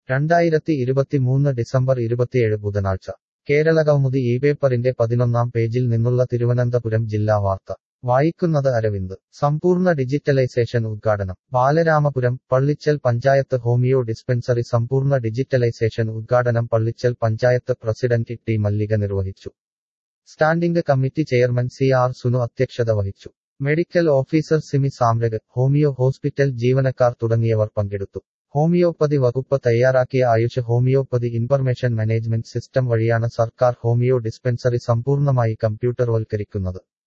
രണ്ടായിരത്തി ഇരുപത്തിമൂന്ന് ഡിസംബർ ഇരുപത്തിയേഴ് ബുധനാഴ്ച കേരളകൗമുദി ഈ പേപ്പറിന്റെ പതിനൊന്നാം പേജിൽ നിന്നുള്ള തിരുവനന്തപുരം ജില്ലാ വാർത്ത വായിക്കുന്നത് അരവിന്ദ് സമ്പൂർണ്ണ ഡിജിറ്റലൈസേഷൻ ഉദ്ഘാടനം ബാലരാമപുരം പള്ളിച്ചൽ പഞ്ചായത്ത് ഹോമിയോ ഡിസ്പെൻസറി സമ്പൂർണ്ണ ഡിജിറ്റലൈസേഷൻ ഉദ്ഘാടനം പള്ളിച്ചൽ പഞ്ചായത്ത് പ്രസിഡന്റ് ടി മല്ലിക നിർവഹിച്ചു standing committee chairman C R Sunu അധ്യക്ഷത വഹിച്ചു medical officer Simi Samrak homeo hospital ജീവനക്കാർ തുടങ്ങിയവർ പങ്കെടുത്തു ഹോമിയോപ്പതി വകുപ്പ് തയ്യാറാക്കിയ Ayush homeopathy information management system വഴിയാണ് സർക്കാർ ഹോമിയോ ഡിസ്പെൻസറി സമ്പൂർണ്ണമായി കമ്പ്യൂട്ടർവൽക്കരിക്കുന്നത്